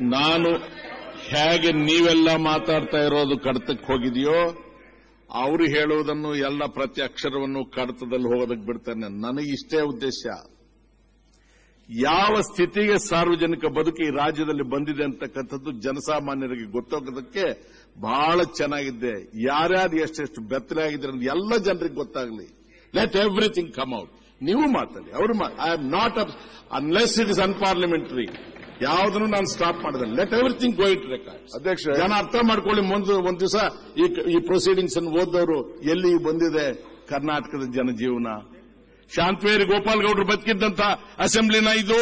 ನಾನು ಹೇಗೆ ನೀವೆಲ್ಲ ಮಾತಾಡ್ತಾ ಇರೋದು ಕಡತಕ್ಕೆ ಹೋಗಿದೆಯೋ ಅವರು ಹೇಳುವುದನ್ನು ಎಲ್ಲ ಪ್ರತಿ ಅಕ್ಷರವನ್ನು ಕಡತದಲ್ಲಿ ಹೋಗೋದಕ್ಕೆ ಬಿಡ್ತಾನೆ ನನಗೆ ಇಷ್ಟೇ ಉದ್ದೇಶ ಯಾವ ಸ್ಥಿತಿಗೆ ಸಾರ್ವಜನಿಕ ಬದುಕು ಈ ರಾಜ್ಯದಲ್ಲಿ ಬಂದಿದೆ ಅಂತಕ್ಕಂಥದ್ದು ಜನಸಾಮಾನ್ಯರಿಗೆ ಗೊತ್ತಾಗೋದಕ್ಕೆ ಬಹಳ ಚೆನ್ನಾಗಿದೆ ಯಾರ್ಯಾರು ಎಷ್ಟೆಷ್ಟು ಬೆತ್ತಲೆ ಆಗಿದ್ರೆ ಅಂತ ಎಲ್ಲ ಜನರಿಗೆ ಗೊತ್ತಾಗಲಿ ಲೆಟ್ ಎವ್ರಿಥಿಂಗ್ ಕಮ್ ಔಟ್ ನೀವು ಮಾತಾಡಿ ಅವರು I am not unless it is unparliamentary ಯಾವುದನ್ನು ನಾನು ಸ್ಟಾಪ್ ಮಾಡಿದೆ let everything go it record ಅಧ್ಯಕ್ಷ ಜನ ಅರ್ಥ ಮಾಡ್ಕೊಳ್ಳಿ ಮುಂದೆ ಒಂದ್ ದಿವಸ ಈ ಈ ಪ್ರೊಸೀಡಿಂಗ್ಸ್ ಅನ್ನು ಓದೋರು ಎಲ್ಲಿ ಬಂದಿದೆ ಕರ್ನಾಟಕದ ಜನಜೀವನ ಶಾಂತವೇರಿ ಗೋಪಾಲ್ ಗೌಡರು ಬದುಕಿದ್ದಂತ ಅಸೆಂಬ್ಲಿನ ಇದು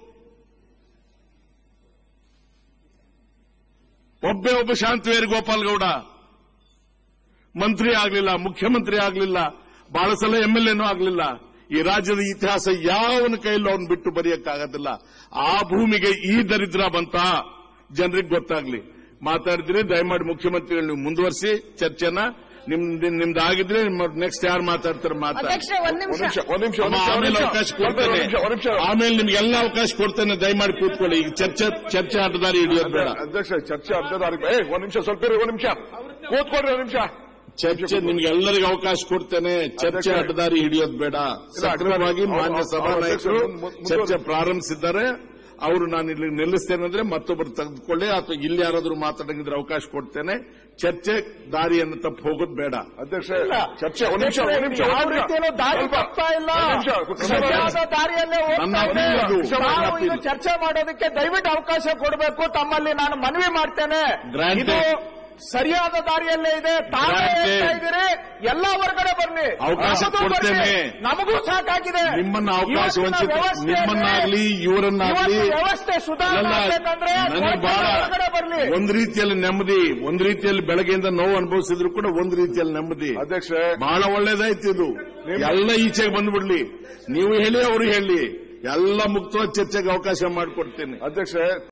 ಒಬ್ಬೇ ಒಬ್ಬ ಶಾಂತವೇರಿ ಗೋಪಾಲ್ ಗೌಡ ಮಂತ್ರಿ ಆಗಲಿಲ್ಲ ಮುಖ್ಯಮಂತ್ರಿ ಆಗಲಿಲ್ಲ ಬಹಳ ಸಲ ಎಂಎಲ್ಎನೂ ಆಗಲಿಲ್ಲ ಈ ರಾಜ್ಯದ ಇತಿಹಾಸ ಯಾವನ ಕೈಯಲ್ಲೂ ಅವನು ಬಿಟ್ಟು ಬರೆಯಕ್ಕಾಗೋದಿಲ್ಲ ಆ ಭೂಮಿಗೆ ಈ ದರಿದ್ರ ಬಂತ ಜನರಿಗೆ ಗೊತ್ತಾಗ್ಲಿ ಮಾತಾಡಿದ್ರಿ ದಯಮಾಡಿ ಮುಖ್ಯಮಂತ್ರಿಗಳು ನೀವು ಮುಂದುವರಿಸಿ ಚರ್ಚೆನ ನಿಮ್ದು ನಿಮ್ದು ಆಗಿದ್ರೆ ನೆಕ್ಸ್ಟ್ ಯಾರು ಮಾತಾಡ್ತಾರೆ ಮಾತಾಡಿ ಅಧ್ಯಕ್ಷರೇ ಒಂದ್ ಒಂದ್ ನಿಮಿಷ ನಿಮಿಷ ಒಂದ್ ನಿಮಿಷ ಒಂದ್ ನಿಮಿಷ, ಆಮೇಲೆ ಒಂದ್ ಅವಕಾಶ ನಿಮಿಷ, ಒಂದ್ ಕೊಡ್ತೇನೆ ನಿಮಿಷ, ಒಂದ್ ನಿಮಿಷ. ಆಮೇಲೆ ನಿಮ್ಗೆಲ್ಲ ಅವಕಾಶ ಕೊಡ್ತೇನೆ ದಯಮಾಡಿ ಕೂತ್ಕೊಳ್ಳಿ ಈಗ ಚರ್ಚೆ ಚರ್ಚೆ ಆಟದಾರಿ ಹಿಡಿಯೋದು ಬೇಡ ಅಧ್ಯಕ್ಷ ಚರ್ಚೆ ಅರ್ಧದಾರಿ ಏ ಒಂದ್ ನಿಮಿಷ ಸ್ವಲ್ಪ ಇರಿ ಒಂದ್ ನಿಮಿಷ ಕೂತ್ಕೊಡ್ರಿ ಒಂದ್ ನಿಮಿಷ ಚರ್ಚೆ ನಿಮ್ಗೆ ಎಲ್ಲರಿಗೂ ಅವಕಾಶ ಕೊಡ್ತೇನೆ ಚರ್ಚೆ ಅಧ್ಯಕ್ಷ- ಅಡ್ಡದಾರಿ ಹಿಡಿಯೋದು ಬೇಡ ಸಕ್ರಮವಾಗಿ ಅವ್ರು- ಮಾನ್ಯ ಅವ್ರು- ಸಭಾನಾಯಕರು ಅವ್ರು ಮುಂದುವರಿ- ಚರ್ಚೆ ಪ್ರಾರಂಭಿಸಿದ್ದಾರೆ ಅವರು ನಾನು ಇಲ್ಲಿ ನಿಲ್ಲಿಸ್ತೇನೆ ಅಂದ್ರೆ ಮತ್ತೊಬ್ಬರು ತೆಗೆದುಕೊಳ್ಳಿ ಅಥವಾ ಇಲ್ಲಿ ಯಾರಾದರೂ ಮಾತಾಡಂಗಿದ್ರೆ ಅವಕಾಶ ಕೊಡ್ತೇನೆ ಚರ್ಚೆ ದಾರಿಯನ್ನು ತಪ್ಪು ಹೋಗೋದು ಬೇಡ ಅಧ್ಯಕ್ಷ ಚರ್ಚೆ ಒಂದ್ ನಿಮಿಷ ಒಂದ್ ನಿಮಿಷ ಯಾವ ಒಂದ್ ನಿಮಿಷ. ರೀತಿಯಲ್ಲೂ ದಾರಿ ಸ್ವಲ್ಪ. ತಪ್ತಾ ಇಲ್ಲ ಒಂದ್ ನಿಮಿಷ ಸರಿಯಾದ ದಾರಿಯಲ್ಲೇ ನನ್ನ ಹೋಗ್ತಾ ಇದೆ. appeal ಅದು. ನಾವು ನನ್ನ ಇದು appeal. ಚರ್ಚೆ ಮಾಡೋದಕ್ಕೆ ದಯವಿಟ್ಟು ಅವಕಾಶ ಕೊಡಬೇಕು ತಮ್ಮಲ್ಲಿ ನಾನು ಮನವಿ ಮಾಡ್ತೇನೆ Granted. ಇದು ಸರಿಯಾದ ದಾರಿಯಲ್ಲೇ ಇದೆ ತಾವೇ Granted. ಹೇಳ್ತಾ ಇದ್ದೀರಿ ಎಲ್ಲ ಹೊರಗಡೆ ಬರ್ಲಿ ಅವಕಾಶ ನಮಗೂ ಬರ್ಲಿ. ಕೊಡ್ತೇನೆ. ನಮಗೂ ಸಾಕಾಗಿದೆ ನಿಮ್ಮನ್ನ ಅವಕಾಶ ಇವತ್ತಿನ ವಂಚಿತ ವ್ಯವಸ್ಥೆಯಲ್ಲಿ ನಿಮ್ಮನ್ನಾಗ್ಲಿ ಇವರನ್ನಾಗ್ಲಿ ಇವತ್ತು ವ್ಯವಸ್ಥೆ ಸುಧಾರಣೆ ಅಲ್ಲ, ಆಗ್ಬೇಕಂದ್ರೆ ನನಗೆ ಬಹಳ ಹೊರಗಡೆ ಬರ್ಲಿ ಒಂದ್ ರೀತಿಯಲ್ಲಿ ನೆಮ್ಮದಿ ಒಂದ್ ರೀತಿಯಲ್ಲಿ ಬೆಳಗ್ಗೆಯಿಂದ ನೋವು ಅನುಭವಿಸಿದ್ರು ಕೂಡ ಒಂದ್ ರೀತಿಯಲ್ಲಿ ನೆಮ್ಮದಿ ಅಧ್ಯಕ್ಷ ಬಹಳ ಒಳ್ಳೇದಾಯ್ತು ಇದು ಎಲ್ಲ ಈಚೆಗೆ ಬಂದ್ಬಿಡ್ಲಿ ನೀವು ಹೇಳಿ ಅವರು ಹೇಳಿ ಎಲ್ಲ ಮುಕ್ತವಾದ ಚರ್ಚೆಗೆ ಅವಕಾಶ ಮಾಡಿಕೊಡ್ತೇನೆ ಅಧ್ಯಕ್ಷ